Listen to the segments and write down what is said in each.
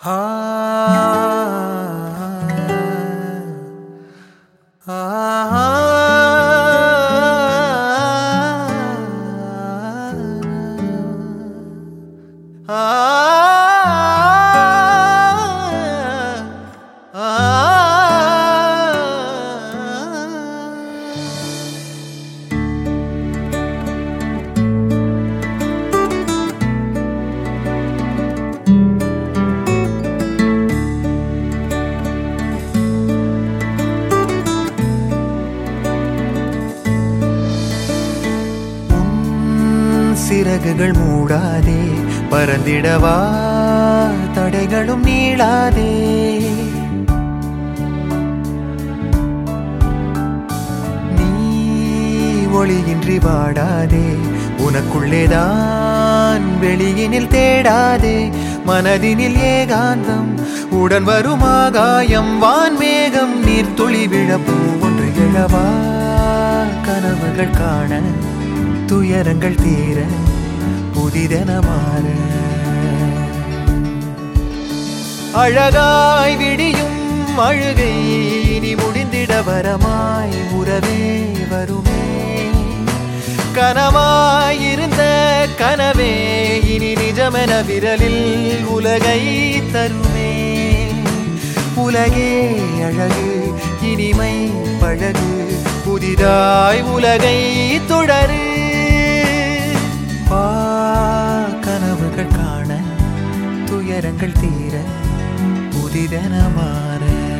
ஆ ஆ உன் சிறகுகள் மூடாதே பறந்திடவா தடைகளும் நீளாதே நீ ஒளியின்றி வாடாதே உனக்குள்ளேதான் வெளியினில் தேடாதே மனதினில் ஏகாந்தம் உடன் வரும் ஆகாயம் வான்மேகம் நீர் துளி விழப்பூ ஒன்று எழவா கனவுகள் காண துயரங்கள் தீர புதிதென மாற அழகாய் விடியும் அழுகை இனி முடிந்திட வரமாய் உறவே வருமே கனவாய் இருந்த கனவே இனி நிஜமென விரலில் உலகை தருமே உலகே அழகு இனிமை பழகு புதிதாய் உலகை தொடரு வா கனவுகள் காண துயரங்கள் தீர புதிதென மாற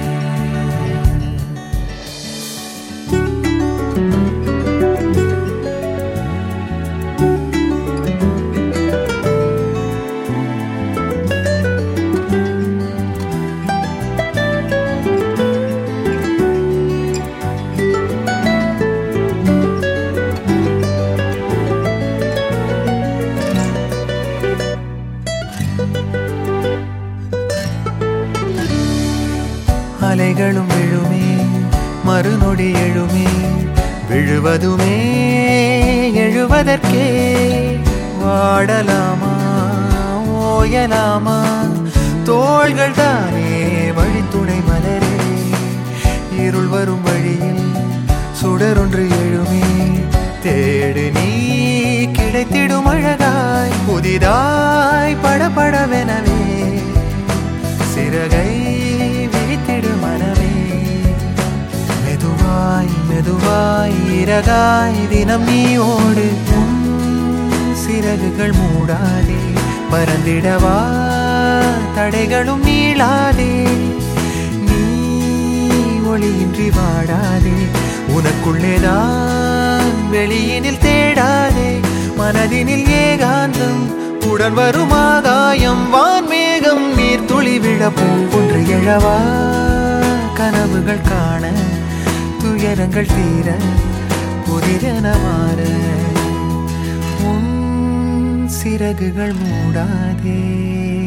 அலைகளும் விழுமே மறுநொடி எழுமே விழுவதுமே எழுவதற்கே வாடலாமா ஓயலாமா தோள்கள் தானே வழித்துணை மலரே இருள் வரும் வழியில் சுடரொன்று எழுமே தேடு நீ கிடைத்திடும் அழகாய் புதிதாய் படபடவெனவே சிறகை விரித்திடு மனமே மெதுவாய் மெதுவாய் இறகாய் தினம் நீயோடு உன் சிறகுகள் மூடாதே பறந்திடவா தடைகளும் நீளாதே நீ ஒளியின்றி வாடாதே உனக்குள்ளேதான் வெளியினில் தேடாதே மனதினில் ஏகாந்தம் உடன் வரும் ஆகாயம் வான்மேகம் நீர் துளி விழ ஒன்று எழவா கனவுகள் காண துயரங்கள் தீர புதிதென மாற உன் சிறகுகள் மூடாதே